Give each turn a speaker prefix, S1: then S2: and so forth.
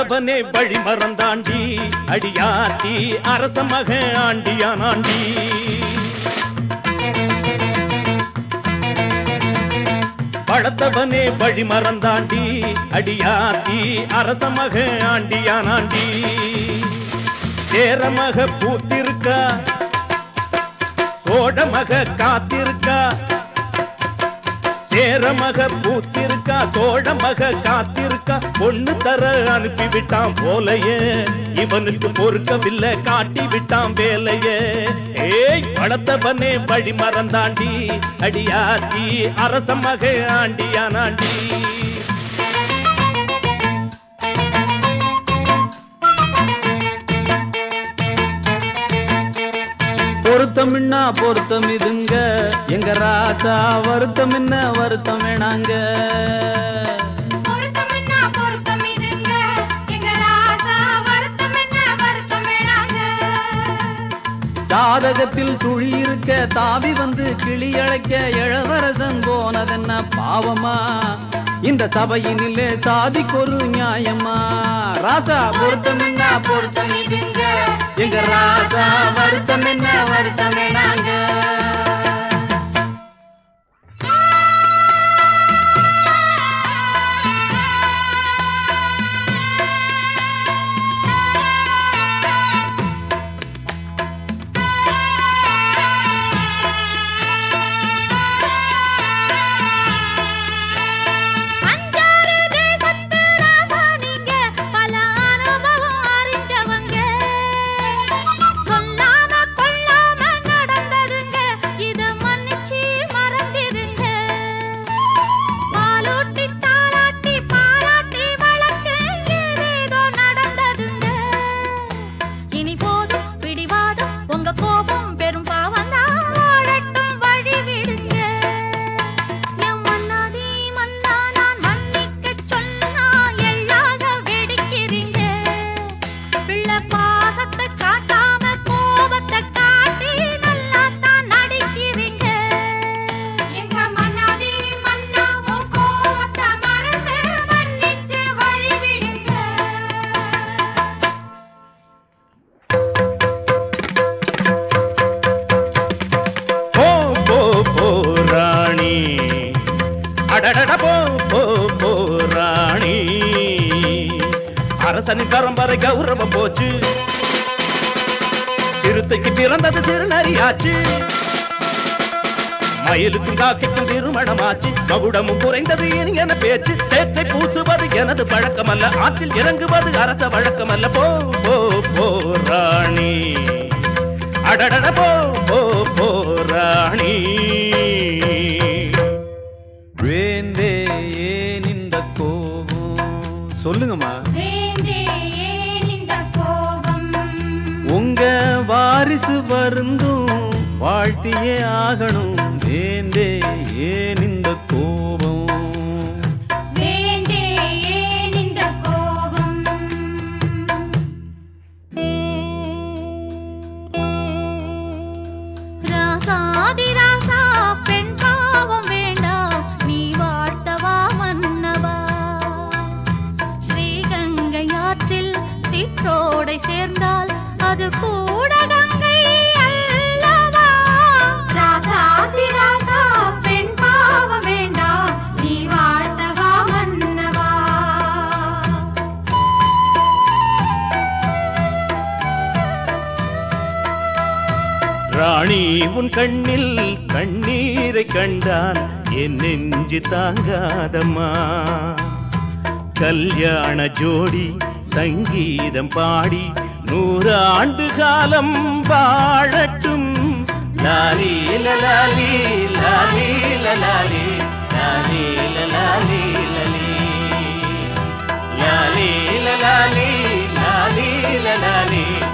S1: படைத்தவனே வழி மறந்தாண்டி அடியாத்தி அரச மக ஆண்டியானாண்டி படைத்தவனே வழி மறந்தாண்டி அடியாத்தி அரச மக ஆண்டியானாண்டி சேரமக பூத்திருக்கா சோழமக காத்திருக்கா சேரமக பூத்திருக்கா சோழமக காத்திருக்கா பொண்ணு தர அனுப்பி விட்டான் போலையே இவனுக்கு பொறுக்கவில்லை காட்டி விட்டான் வேலையே ஏய் படத்தவனே வழி மறந்தாண்டி அடியாத்தி அரச மக ஆண்டியானாண்டி
S2: பொருத்தம் என்ன பொருத்தம் இதுங்க எங்க ராசா வருத்தம் என்ன வருத்தம் வேணாங்க
S3: பொருத்தம் என்ன பொருத்தம் இதுங்க எங்க ராசா வருத்தம் என்ன வருத்தம் வேணாங்க
S2: ஜாதகத்தில் சுழி இருக்க தாவி வந்து கிளி அழைக்க இளவரசன் போனதென்ன பாவமா இந்த சபையினிலே சாதிக்கொரு நியாயமா ராசா பொருத்தம் என்ன பொருத்தம் இதுங்க எங்க ராசா வருத்தம் என்ன வருத்தம் வேணாங்க
S3: அஞ்சாறு தேசத்து ராசா நீங்க பல அனுபவம் அறிஞ்சவங்க சொல்லாம கொள்ளாம நடந்ததுங்க இத மன்னிச்சு மறந்திருங்க பாலூட்டி தாளாட்டி பாராட்டி வளர்த்து ஏதேதோ நடந்ததுங்க இனி போதும் பிடிவாதம் உங்க கோபம் பெரும் பாவம்தான் வாழட்டும் வழி விடுங்க என் மன்னாதி மன்னா நான் மன்னிக்கச் சொன்னா எள்ளாக வெடிக்கிறீங்க. பிள்ளை பாசத்தை காட்டாம கோபத்தை காட்டி நல்லாத்தான் நடிக்கிறீங்க. எங்க மன்னாதி மன்னா உன் கோபத்தை மறந்து மன்னிச்சு வழி விடுங்க.
S1: போ போ போ ராணி அடடட போ போ போ ராணி அரசனின் பரம்பரை கௌரவம் போச்சு சிறுத்தைக்கு பிறந்தது சிறுநரியாச்சு மயிலுக்கும் காக்கைக்கும் திருமணமாச்சு மகுடமும் குறைந்தது இனியன பேச்சு சேற்றை பூசுவது எனது பழக்கமல்ல ஆற்றில் இறங்குவது அரச வழக்கமல்ல போ போ போ ராணி அடடட போ போ போ ராணி
S2: வேந்தே ஏன் இந்த கோபம் சொல்லுங்கம்மா
S3: வேண்டே ஏன் இந்த கோபம்
S2: உங்க வாரிசு வருந்தும் வாழ்த்தியே ஆகணும் வேந்தே ஏன் இந்த கோபம்
S3: வேண்டே ஏன் இந்த கோபம் ராசாதி ராசா பெண் பாவம் வேண்டாம் நீ வாழ்த்தவா மன்னவா ஸ்ரீகங்கை ஆற்றில் சிற்றோடை சேர்ந்தால் அது கூட கங்கை அல்லவா ராசாதி ராசா பெண் பாவம் வேண்டாம் நீ வாழ்த்தவா மன்னவா
S1: ராணி உன் கண்ணில் கண்ணீரை கண்டான் என் நெஞ்சு தாங்காதம்மா கல்யாண ஜோடி சங்கீதம் பாடி நூறு ஆண்டு காலம் வாழட்டும் லாலி லலாலி லாலி லலாலி லாலி லலாலி லலி லாலி லலாலி லாலி லலாலி